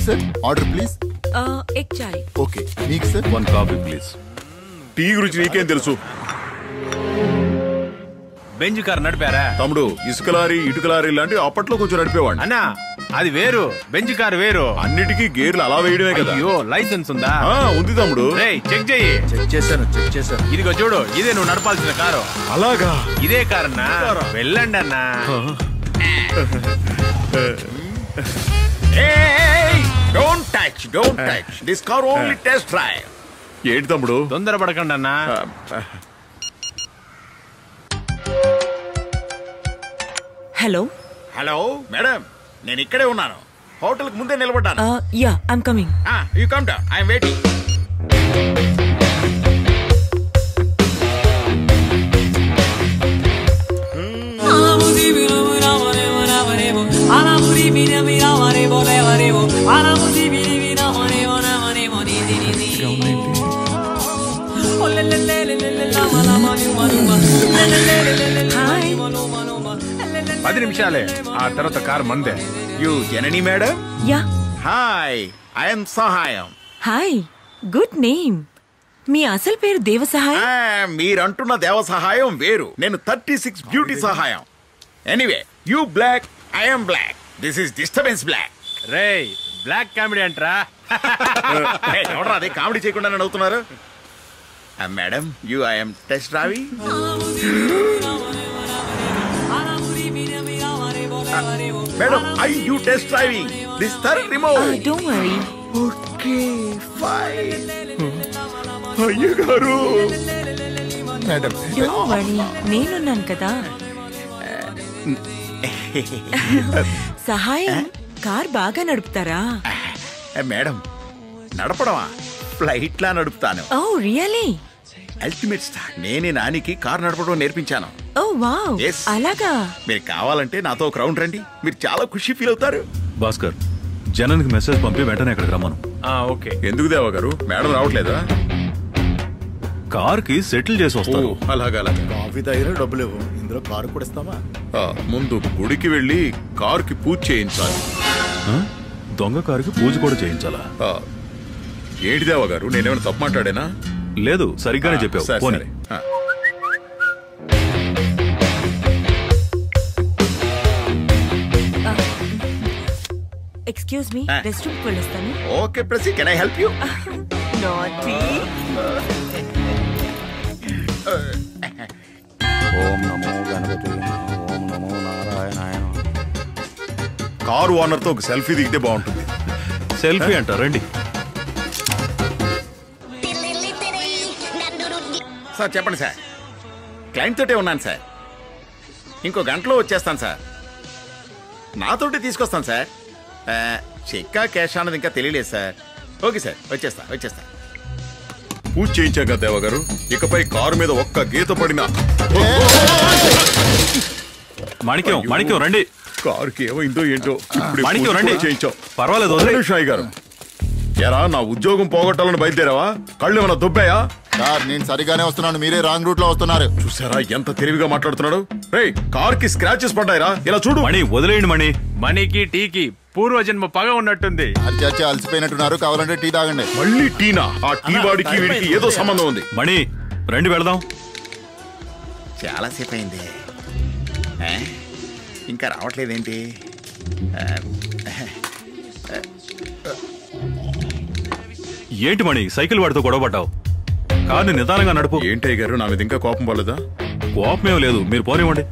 Sir order please egg chai okay మీకు sir one coffee please tea గురించి నీకేం తెలుసు బెంజ్ కార్ నడిపారా తమ్ముడు ఇసుక లారీ ఇటుక లారీ లాంటి అప్పట్లో కొంచెం నడిపేవాడిని అన్నా అది వేరు బెంజ్ కార్ వేరు అన్నిటికీ గేర్లు అలా వేయడమే కదా అయ్యో లైసెన్స్ ఉందా ఆ, ఉంది తమ్ముడు రేయ్ చెక్ చెయ్యి చెక్ చేశాను చెక్ చేశాను ఇదిగో చూడు ఇదే నువ్వు నడపాల్సిన కారు అలాగా ఇదే కారు అన్నా వెళ్ళండి అన్నా don't touch don't touch this car only test drive ఏంటి తమ్ముడు తొందరపడకండి అన్నా హలో హలో మేడం నేను ఇక్కడే ఉన్నాను హోటల్ కు ముందే నిలబడ్డాను yeah I'm coming you come down I'm waiting hi పది నిమిషాలే ఆ తర్వాత కారు మందే you Janani madam yeah hi I'm Sahayam hi good name మీ అసలు పేరు దేవసహాయ్ Ah, మీరంటున్న దేవ సహాయం వేరు నేను thirty six beauty Sahayam anyway you black I'm black this is disturbance black రేయ్ బ్లాక్ కామెడీ అంటరా ఎవడరా అదే కామెడీ చేయకుండా నవ్వుతున్నారు మేడం యూ ఐఎమ్ టెస్ట్ రావి madam I you test driving this third remove don't worry okay fine అయ్యగారు madam don't worry నేనున్నాను కదా సహాయం కార్ బాగా నడుపుతారా మేడం నడపడమా ఫ్లైట్ లా నడుపుతాను ఓ రియలీ అల్టిమేట్ స్టార్ నేనే నానికి కార్ నడపడం నేర్పించాను ఓ వావ్ Yes. అలాగా మీరు కావాలంటే నాతో ఒక రౌండ్ రండి మీరు చాలా ఖుషి ఫీల్ అవుతారు భాస్కర్ జనానికి మెసేజ్ పంపి వెంటనే ఇక్కడికి రమ్మను ఓకే ఎందుకు దేవా గారు మేడం రావట్లేదా కార్ కి సెటిల్ చేసి ఓ వస్తారు అలాగా అలాగా కాఫీ దగ్గర డబ్బులు ఇవ్వు ఇందులో కారు కూడా ఇస్తావా ఆ, ముందు గుడికి వెళ్ళి కారుకి పూజ చేయించాలి ఆ? దొంగ కారుకి పూజ కూడా చేయించాలా ఆ, ఏంటి దేవా గారు నేనేమైనా తప్పు మాట్లాడానా లేదు సరిగ్గానే చెప్పావు సరే, పోనీ సరే. ఆ, excuse me Ah. Rest room వెళ్ళొస్తాను ఓకే ప్రసి can I help you naughty ఓం నమో గణపతి ఓం నమో నారాయణాయ కారు ఓనర్ తో ఒక సెల్ఫీ దిగితే బాగుంటుంది సెల్ఫీ అంట రండి సార్ చెప్పండి సార్ క్లయింట్ తోటే ఉన్నాను సార్ ఇంకో గంటలో వచ్చేస్తాను సార్ నాతోటి తీసుకొస్తాను సార్ ఆ, చెక్కా క్యాష్ అన్నది ఇంకా తెలియలేదు సార్ ఓకే సార్ వచ్చేస్తా వచ్చేస్తా పూజ చేయించాం కదా దేవా గారు ఇకపై కారు మీద ఒక్క గీత పడినా మాణిక్యం మాణిక్యం రండి కారుకి ఏమైందో ఏంటో ఇప్పుడు మాణిక్యం పూజ రండి కూడా చేయించాం పర్వాలేదు వదిలేయ్ వదిలేయ్. షాయి గారు ఎరా నా ఉద్యోగం పోగొట్టాలని బయలుదేరావా కళ్ళు ఏమైనా దుబ్బాయా సార్ నేను సరిగానే వస్తున్నాను మీరే రాంగ్ రూట్ లో వస్తున్నారు చూసారా ఎంత తెలివిగా మాట్లాడుతున్నాడు రేయ్ కార్ కి స్క్రాచెస్ పడ్డాయిరా ఇలా చూడు మణి వదిలేయండి మణి మనీకి టీకి పూర్వజన్మ పగ ఉన్నట్టుంది అది చచ్చి అలసిపోయినట్టున్నారు కావాలంటే టీ తాగండి మళ్ళీ టీనా ఆ టీ వాడికి వీడికి ఏదో సంబంధం ఉంది మణి రండి వెళదాం చాలా సేపు అయింది ఆ? ఇంకా రావట్లేదేంటి ఆ, ఏంటి మణి సైకిల్ వాడితో గొడవపడ్డావు కార్ని నిదానంగా నడుపు ఏంటయ్య గారు నా మీద ఇంకా కోపం పడలేదా కోపమేం లేదు మీరు పోనివ్వండి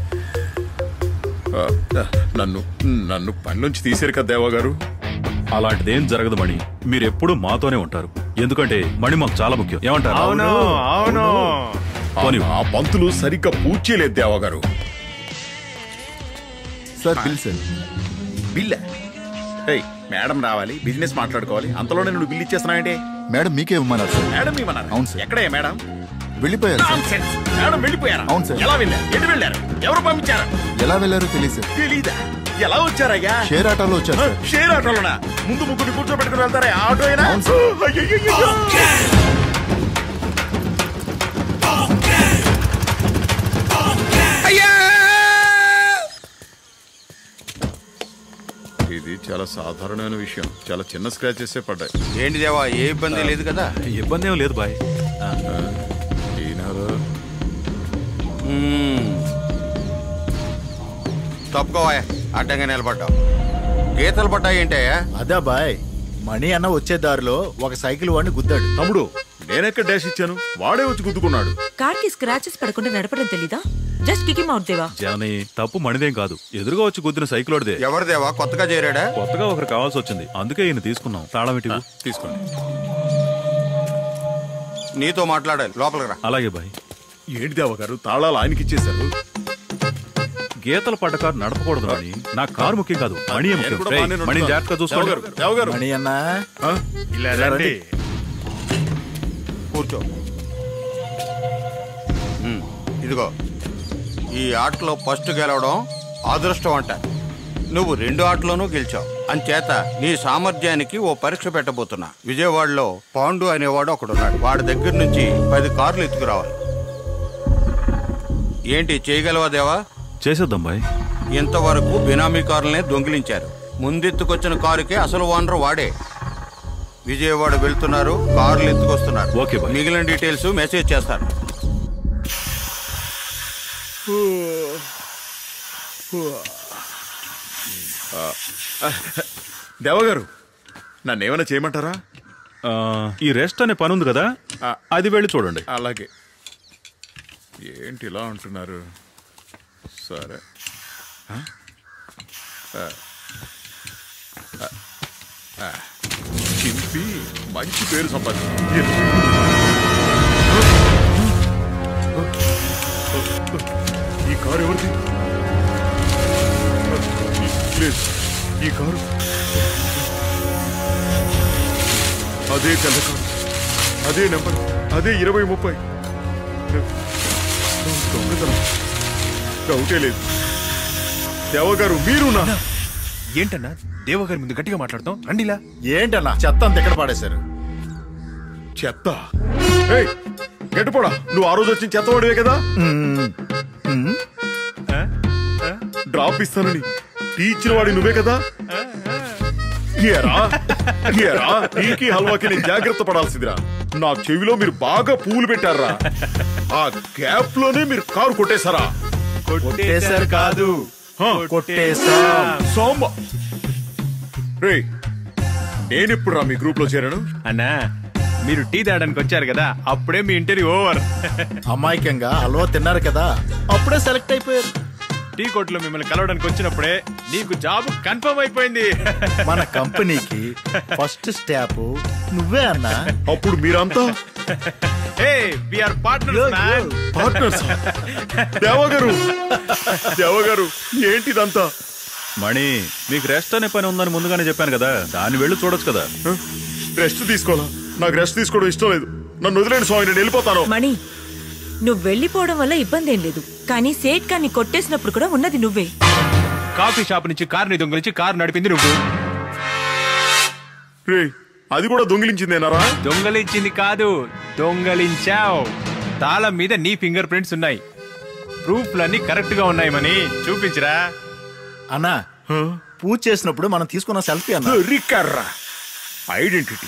ఆ, నన్ను నన్ను పని నుంచి తీసారు కదా దేవా గారు అలాంటిదేం జరగదు మణి మీరు ఎప్పుడు మాతోనే ఉంటారు ఎందుకంటే మణి మాకు చాలా ముఖ్యం ఏమంటారు అవును అవును పోనీ. ఆ పంతులు సరిగ్గా పూజ చేయలేదు Deva garu sir bill sir bill ఏయ్ మేడం రావాలి బిజినెస్ మాట్లాడుకోవాలి అంతలోనే నువ్వు బిల్ ఇచ్చేస్తున్నావంటే మేడం మీకే ఇవ్వమన్నారు సార్ మేడం ఇవ్వన్నారు అవును సార్. ఎక్కడే మేడం వెళ్ళిపోయారు సార్ Nonsense. మేడం వెళ్ళిపోయారా అవును సార్. ఎలా వెళ్ళారు ఎటు వెళ్ళారు ఎవరు పంపించారు ఎలా వెళ్ళారో తెలియదు సార్ తెలీదా ఎలా వచ్చారయ్యా షేర్ ఆటోలో వచ్చారు సార్ షేర్ ఆటోలోనా ముందు ముగ్గురిని కూర్చోబెట్టుకుని వెళ్తారా ఆ ఆటో అయినా అవును సార్. అయ్యయ్యయ్యో. ఇది చాలా చాలా సాధారణమైన విషయం చాలా చిన్న స్క్రాచెస్ పడ్డాయి ఏంటి దేవా ఏ ఇబ్బంది లేదు కదా ఇబ్బంది ఏం లేదు బాయ్ ఆ, ఈనాడు మ్మ్. తప్పుకోవా అడ్డంగా నిలబడ్డావు గీతలు పడ్డాయి ఏంటయ్యా అదా బాయ్ మణి అన్న వచ్చే దారిలో ఒక సైకిల్ వాడిని గుద్దాడు తమ్ముడు నేనెక్కడ డాష్ ఇచ్చాను వాడే వచ్చి గుద్దుకున్నాడు కార్ కి స్క్రాచెస్ పడకుండా నడపడం తెలీదా just kick out Deva Johnny తప్పు మణిదేం కాదు ఎదురుగా వచ్చి గుద్దిన సైకిల్ వాడిదే ఎవరు దేవా కొత్తగా చేరాడా కొత్తగా ఒకరు కావాల్సి వచ్చింది అందుకే ఈయన తీసుకున్నాం తాళం ఇటు ఇవ్వు. తీసుకోండి నీతో మాట్లాడాలి లోపలికి రా అలాగే బాయ్ ఏంటి దేవ గారు తాళాలు ఆయనకి ఇచ్చేశారు గీతలు పడ్డ కారు నడపకూడదు మణి నా కారు ముఖ్యం కాదు మణి నేను ముఖ్యం కూడా రేయ్, బాగానే మణిని నడుపుతాను. జాగ్రత్తగా దేవ చూసుకోండి గారు, దేవ గారు. మణి అన్న ఆ? ఇలా రండి. కూర్చో మ్మ్. ఇదిగో ఈ ఆటలో ఫస్ట్ గెలవడం అదృష్టం అంట నువ్వు రెండు ఆటలోనూ గెలిచావు అంచేత నీ సామర్థ్యానికి ఓ పరీక్ష పెట్టబోతున్నా విజయవాడలో పాండు అనేవాడు ఒకడున్నాడు వాడి దగ్గర నుంచి పది కార్లు ఎత్తుకురావాలి ఏంటి చేయగలవా దేవా చేసేద్దాం బాయ్ ఇంతవరకు బినామీ కారులనే దొంగిలించారు ముందెత్తుకొచ్చిన కారుకే అసలు ఓనర్ వాడే విజయవాడ వెళ్తున్నారు కార్లు ఎత్తుకొస్తున్నారు ఓకే బాయ్. మిగిలిన డీటెయిల్స్ మెసేజ్ చేస్తాను దేవ గారు నన్ను ఏమైనా చేయమంటారా ఆ, ఈ రెస్ట్ అనే పని ఉంది కదా ఆ. అది వెళ్ళి చూడండి అలాగే ఏంటి ఇలా అంటున్నారు సరే ఆ? ఆ. ఆ. ఆ. చింపి మంచి పేరు సంపాదించు ఈ కారు ఎవరిది లేదు ఈ కారు అదే తెల్ల కారు అదే నెంబర్ అదే ఇరవై ముప్పై దొంగతనం డౌటే లేదు దేవగారు మీరు నా ఏంటన్నా దేవగారి ముందు గట్టిగా మాట్లాడతాం రండిలా ఏంటన్నా చెత్త అంత ఎక్కడ పాడేశారు చెత్త ఏయ్, గట్టిపోడా నువ్వు ఆ రోజు వచ్చిన చెత్తవాడివే కదా డ్రాప్ ఇస్తానని టీ ఇచ్చిన వాడి నువ్వే కదా ఏరా ఏరా టీకి హల్వాకి నేను జాగ్రత్త పడాల్సిందిరా నా చెవిలో మీరు బాగా పూలు పెట్టారా ఆ గ్యాప్ లోనే మీరు కారు కొట్టేశారా కొట్టేశారు కాదు హా, కొట్టేశాం సోమ రే నేనెప్పుడు రా మీ గ్రూప్ లో చేరాను అన్నా మీరు టీ తాగడానికి వచ్చారు కదా అప్పుడే మీ ఇంటర్వ్యూ ఓవర్ అమాయకంగా హల్వా తిన్నారు కదా అప్పుడే సెలెక్ట్ అయిపోయారు టీ కొట్లో మిమ్మల్ని కలవడానికి వచ్చినప్పుడే నీకు జాబ్ కన్ఫర్మ్ అయిపోయింది మన కంపెనీకి ఫస్ట్ స్టాప్ నువ్వే అన్నా అప్పుడు మీరంతా hey we are partners man partners దేవగారు దేవగారు ఏంటిదంతా మణి మీకు రెస్ట్ అనే పని ఉందని ముందుగానే చెప్పాను కదా దాన్ని వెళ్ళి చూడొచ్చు కదా రెస్ట్ తీసుకోవాలా నాకు రెస్ట్ తీసుకోవడం ఇష్టం లేదు నన్ను వదిలేండి స్వామి నేను వెళ్ళిపోతాను మణి నువ్వు వెళ్ళిపోవడం వల్ల ఇబ్బంది ఏం లేదు కానీ సేట్ కాన్ని కొట్టేసినప్పుడు కూడా ఉన్నది నువ్వే కాఫీ షాప్ నుంచి కార్ని దొంగిలించి కారు నడిపింది నువ్వు రే అది కూడా దొంగిలించిందేనారా దొంగలించింది కాదు దొంగలించావు తాళం మీద నీ ఫింగర్ ప్రింట్స్ ఉన్నాయి ప్రూఫ్లన్నీ కరెక్ట్ గా ఉన్నాయి మని చూపించరా అన్నా పూజ చేసినప్పుడు మనం తీసుకున్న సెల్ఫీ అన్నా రికర్రా ఐడెంటిటీ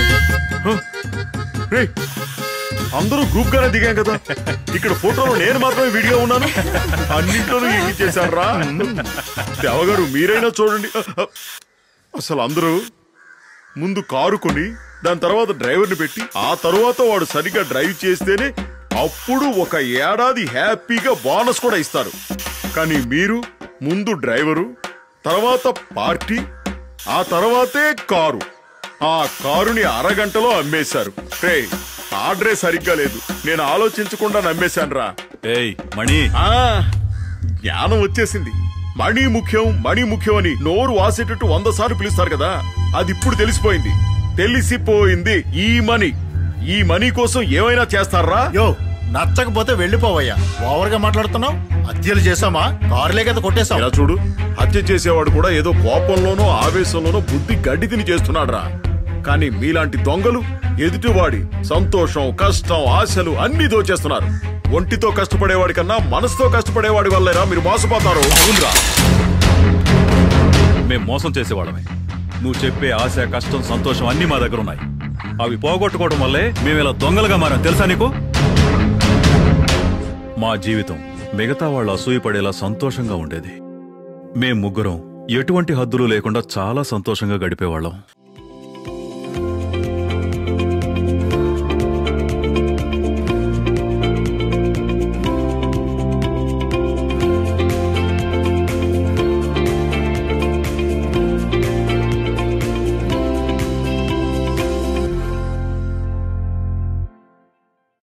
రే అందరూ గ్రూప్ గానే దిగాం కదా ఇక్కడ ఫోటోలో నేను మాత్రమే వీడియో ఉన్నాను అన్నింటిలోనూ ఎక్కించేశాను రా దేవగారు మీరైనా చూడండి అసలు అందరూ ముందు కారు కొని దాని తర్వాత డ్రైవర్ని పెట్టి ఆ తర్వాత వాడు సరిగ్గా డ్రైవ్ చేస్తేనే అప్పుడు ఒక ఏడాది హ్యాపీగా బోనస్ కూడా ఇస్తారు కానీ మీరు ముందు డ్రైవరు తర్వాత పార్టీ ఆ తర్వాతే కారు ఆ కారుని అరగంటలో అమ్మేశారు రే ఆర్డరే సరిగ్గా లేదు నేను ఆలోచించకుండా నమ్మేశాను రా ఏయ్ మణి ఆ జ్ఞానం వచ్చేసింది మణి ముఖ్యం మణి ముఖ్యం అని నోరు వాసేటట్టు వంద సార్లు పిలుస్తారు కదా అది ఇప్పుడు తెలిసిపోయింది తెలిసిపోయింది ఈ మనీ ఈ మనీ కోసం ఏమైనా చేస్తారా యో నచ్చకపోతే వెళ్ళిపోవయ్యా ఓవర్ గా మాట్లాడుతున్నావు హత్యలు చేసామా కారులే కదా కొట్టేశాం ఇలా చూడు హత్య చేసేవాడు కూడా ఏదో కోపంలోనో ఆవేశంలోనో బుద్ధి గడ్డి తిని చేస్తున్నాడురా కానీ మీలాంటి దొంగలు ఎదుటివాడి సంతోషం కష్టం ఆశలు అన్ని దోచేస్తున్నారు ఒంటితో కష్టపడేవాడి కన్నా మనసుతో కష్టపడేవాడి వల్లేరా మీరు మోసపోతారు అవునరా మేం మోసం చేసేవాళ్ళమే నువ్వు చెప్పే ఆశ కష్టం సంతోషం అన్నీ మా దగ్గర ఉన్నాయి అవి పోగొట్టుకోవడం వల్లే మేము ఇలా దొంగలుగా మారాం తెలుసా నీకు మా జీవితం మిగతా వాళ్ళు అసూయపడేలా సంతోషంగా ఉండేది మేం ముగ్గురం ఎటువంటి హద్దులు లేకుండా చాలా సంతోషంగా గడిపేవాళ్ళం